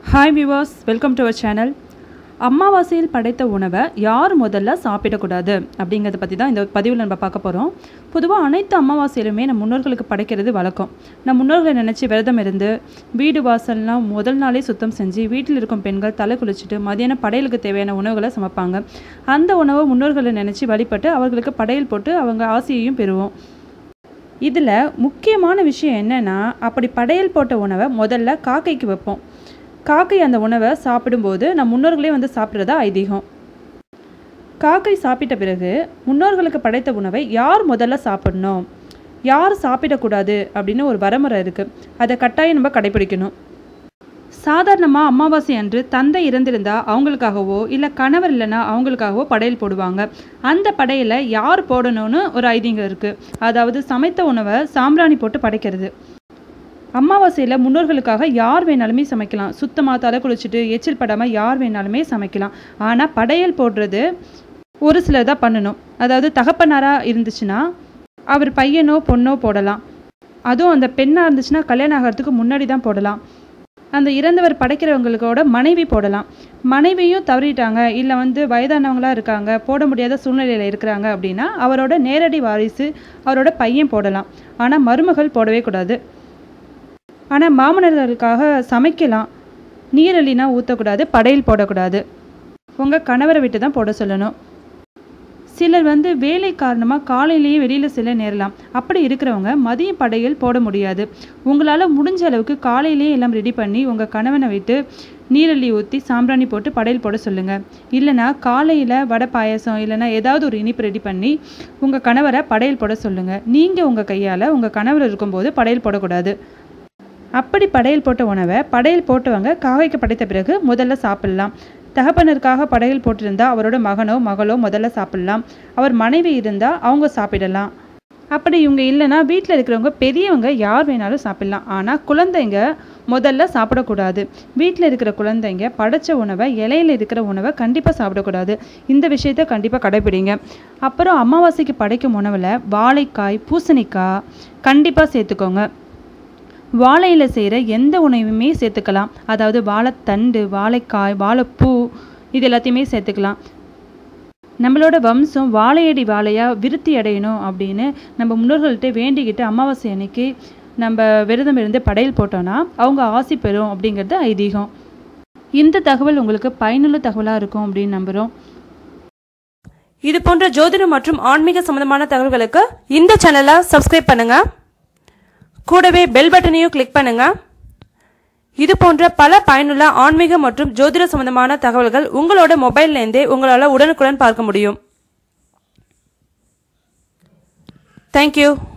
hi viewers welcome to our channel அமாவாசையில் படைத்த உணவை யார் முதல்ல சாப்பிடக்கூடாது அப்படிங்கிறத பற்றி தான் இந்த பதிவில் நம்ம பார்க்க போகிறோம் பொதுவாக அனைத்து அமாவாசையிலுமே நம் முன்னோர்களுக்கு படைக்கிறது வழக்கம் நம் முன்னோர்களை நினச்சி விரதம் இருந்து வீடு வாசல்லாம் முதல் நாளே சுத்தம் செஞ்சு வீட்டில் இருக்கும் பெண்கள் தலை குளிச்சுட்டு மதியானம் படையலுக்கு தேவையான உணவுகளை சமைப்பாங்க அந்த உணவை முன்னோர்களை நினச்சி வழிபட்டு அவர்களுக்கு படையல் போட்டு அவங்க ஆசையையும் பெறுவோம் இதில் முக்கியமான விஷயம் என்னென்னா அப்படி படையல் போட்ட உணவை முதல்ல காக்கைக்கு வைப்போம் காக்கை அந்த உணவை சாப்பிடும்போது நம் முன்னோர்களே வந்து சாப்பிட்றதா ஐதீகம் காக்கை சாப்பிட்ட பிறகு முன்னோர்களுக்கு படைத்த உணவை யார் முதல்ல சாப்பிடணும் யார் சாப்பிடக்கூடாது அப்படின்னு ஒரு வரமுறை இருக்குது அதை கட்டாயம் நம்ம கடைபிடிக்கணும் சாதாரணமாக அமாவாசை அன்று தந்தை இறந்திருந்தா அவங்களுக்காகவோ இல்லை கணவர் இல்லைன்னா அவங்களுக்காகவோ படையல் போடுவாங்க அந்த படையலை யார் போடணும்னு ஒரு ஐதீகம் இருக்குது அதாவது சமைத்த உணவை சாம்பிராணி போட்டு படைக்கிறது அமாவாசையில் முன்னோர்களுக்காக யார் வேணாலுமே சமைக்கலாம் சுத்தமாக தலை குளிச்சுட்டு எச்சில் படாமல் யார் வேணாலுமே சமைக்கலாம் ஆனால் படையல் போடுறது ஒரு சிலர் தான் பண்ணணும் அதாவது தகப்பனாராக இருந்துச்சுன்னா அவர் பையனோ பொண்ணோ போடலாம் அதுவும் அந்த பெண்ணாக இருந்துச்சுன்னா கல்யாணம் ஆகிறதுக்கு முன்னாடி தான் போடலாம் அந்த இறந்தவர் படைக்கிறவங்களுக்கோட மனைவி போடலாம் மனைவியும் தவறிட்டாங்க இல்லை வந்து வயதானவங்களா இருக்காங்க போட முடியாத சூழ்நிலையில் இருக்கிறாங்க அப்படின்னா அவரோட நேரடி வாரிசு அவரோட பையன் போடலாம் ஆனால் மருமகள் போடவே கூடாது ஆனால் மாமனர்களுக்காக சமைக்கலாம் நீரழினா ஊற்றக்கூடாது படையல் போடக்கூடாது உங்கள் கணவரை விட்டு தான் போட சொல்லணும் சிலர் வந்து வேலை காரணமாக காலையிலேயே வெளியில் செல்ல நேரலாம் அப்படி இருக்கிறவங்க மதியம் படையல் போட முடியாது உங்களால் முடிஞ்ச அளவுக்கு காலையிலேயே எல்லாம் ரெடி பண்ணி உங்கள் கணவனை விட்டு நீரள்ளி ஊற்றி சாம்பிராணி போட்டு படையல் போட சொல்லுங்கள் இல்லைனா காலையில் வடை பாயசம் இல்லைனா ஏதாவது ஒரு இனிப்பு ரெடி பண்ணி உங்கள் கணவரை படையல் போட சொல்லுங்கள் நீங்கள் உங்கள் கையால் உங்கள் கணவர் இருக்கும்போது படையல் போடக்கூடாது அப்படி படையல் போட்ட உணவை படையல் போட்டவங்க காகைக்கு படைத்த பிறகு முதல்ல சாப்பிடலாம் தகப்பனருக்காக படையல் போட்டிருந்தா அவரோட மகனோ மகளோ முதல்ல சாப்பிடலாம் அவர் மனைவி இருந்தால் அவங்க சாப்பிடலாம் அப்படி இவங்க இல்லைன்னா வீட்டில் இருக்கிறவங்க பெரியவங்க யார் வேணாலும் சாப்பிடலாம் ஆனால் குழந்தைங்க முதல்ல சாப்பிடக்கூடாது வீட்டில் இருக்கிற குழந்தைங்க படைச்ச உணவை இலையில இருக்கிற உணவை கண்டிப்பாக சாப்பிடக்கூடாது இந்த விஷயத்த கண்டிப்பாக கடைபிடிங்க அப்புறம் அமாவாசைக்கு படைக்கும் உணவில் வாழைக்காய் பூசணிக்காய் கண்டிப்பாக சேர்த்துக்கோங்க வாழையில் செய்கிற எந்த உணவுமே சேர்த்துக்கலாம் அதாவது வாழைத்தண்டு வாழைக்காய் வாழைப்பூ இது எல்லாத்தையுமே சேர்த்துக்கலாம் நம்மளோட வம்சம் வாழையடி வாழையாக விருத்தி அடையணும் அப்படின்னு நம்ம முன்னோர்கள்ட்ட வேண்டிக்கிட்டு அமாவாசை அன்னைக்கு நம்ம விரதம் இருந்து படையல் போட்டோன்னா அவங்க ஆசி பெறும் அப்படிங்கிறது ஐதீகம் இந்த தகவல் உங்களுக்கு பயனுள்ள தகவலாக இருக்கும் அப்படின்னு நம்புகிறோம் இது போன்ற ஜோதிடம் மற்றும் ஆன்மீக சம்பந்தமான தகவல்களுக்கு இந்த சேனலை சப்ஸ்கிரைப் பண்ணுங்க கூடவே பெல் பட்டனையும் கிளிக் பண்ணுங்க இது போன்ற பல பயனுள்ள ஆன்மீக மற்றும் ஜோதிட சம்பந்தமான தகவல்கள் உங்களோட மொபைல்லேருந்தே உங்களால் உடனுக்குடன் பார்க்க முடியும் தேங்க்யூ